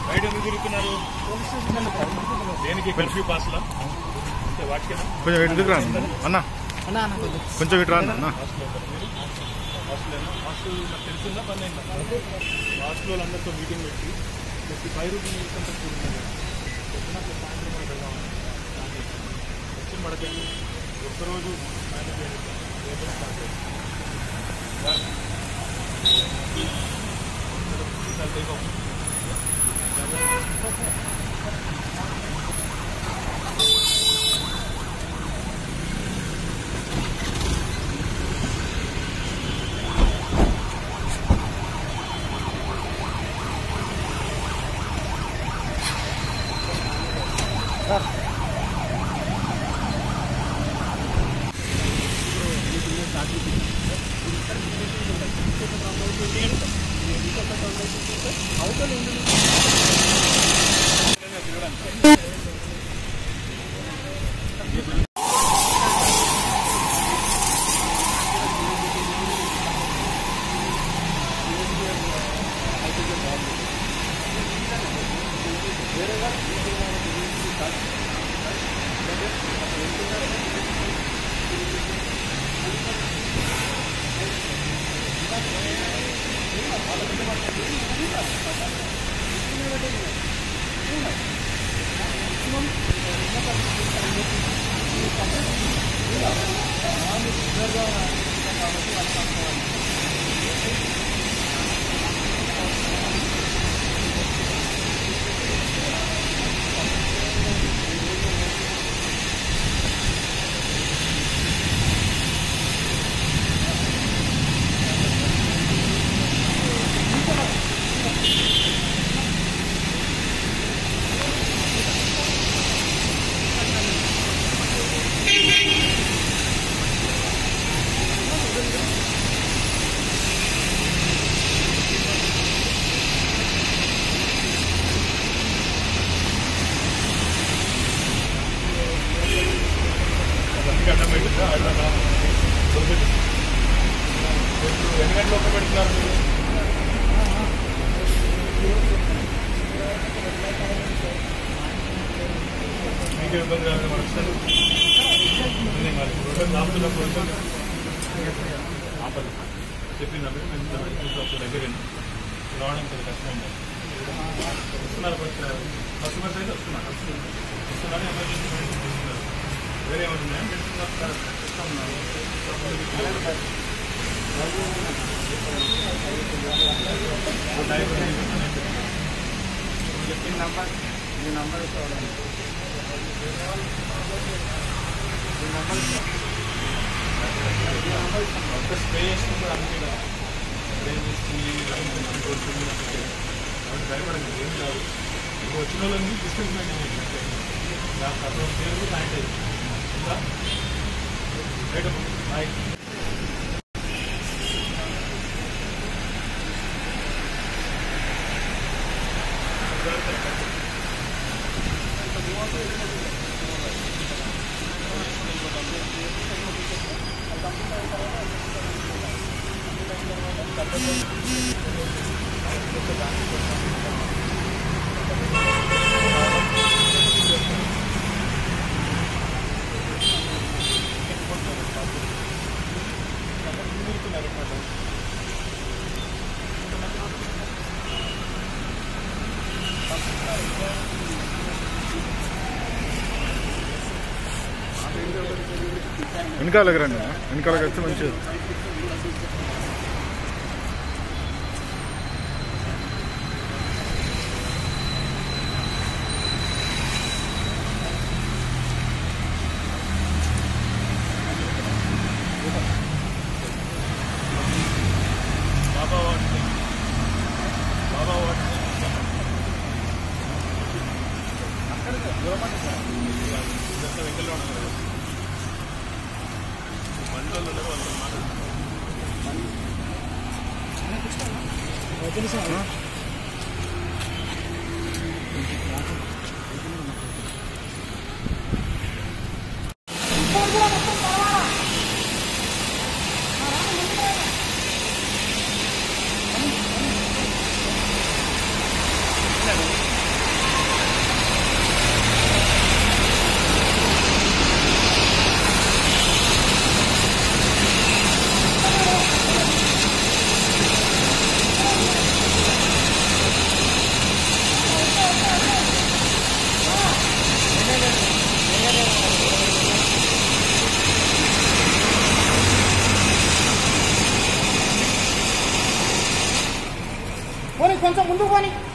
బయట ఎందుకు తిరుగుతున్నారు దేనికి కర్ఫ్యూ పాస్లా అంతే వాటికేనా కొంచెం ఇటు దిగురా అన్న అన్నా అన్న కొద్దిగా కొంచెం ఇటు రా అన్న హాస్టల్ హాస్టల్ నాకు తెలుసుందా పని అయిందా హాస్టల్ వాళ్ళందరితో మీటింగ్ పెట్టి ప్రతి ఫైవ్ రూపీస్ ఇన్కమ్ కూడుతుంది పొద్దున ప్లస్ సాయంత్రం కూడా వెళ్దాం వచ్చి మడకండి ఒక్కరోజు మేనేజ్ చేయండి రేపు స్టార్ట్ చేయండి టేక్ ఆఫ్ అవన్నీ అడ్డం పెట్టిందా అడ్డం ఎన్ని గంటలు ఒక్క పెడుతున్నారు మీరు మీకు ఇబ్బంది కాదు మనకు సార్ నేనే మరి రోడ్డు ఆపుతున్నప్పుడు వచ్చాను ఆపదు చెప్పినప్పుడు మేము చూసినప్పుడు దగ్గర రావడం కొంచెం కష్టమైంది వస్తున్నారు కస్టమర్స్ అయితే వస్తున్నారు వస్తున్నారు ఎమర్జెన్సీ మెడిసిన్ తీసుకున్నారు వేరే ఏమన్నా నంబర్ మీ నంబర్ చూడండి మీ నంబర్ ఒక్క స్ప్రే చేసినప్పుడు అందుకే స్ప్రే చేస్తుంది అనుకోవచ్చు కాబట్టి భయపడండి ఏం కాదు ఇప్పుడు వచ్చిన వాళ్ళని డిస్టెన్స్ మెయింటైన్ చేయండి నాకు అక్కడ పేరు శానిటైజ్ ఇంకా బయట బాయ్ వెనకాలకి రండి అన్న. వెనకాలకి వస్తే మంచిది బాబా వాటి బాబా వాటి ఇదంతా వెంకల్లో ఉన్నారు బండ్లలో ఉన్నారు వాళ్ళతో మాట్లాడుతున్నారు ఆ పోనీ కొంచెం ముందుకు పోనీ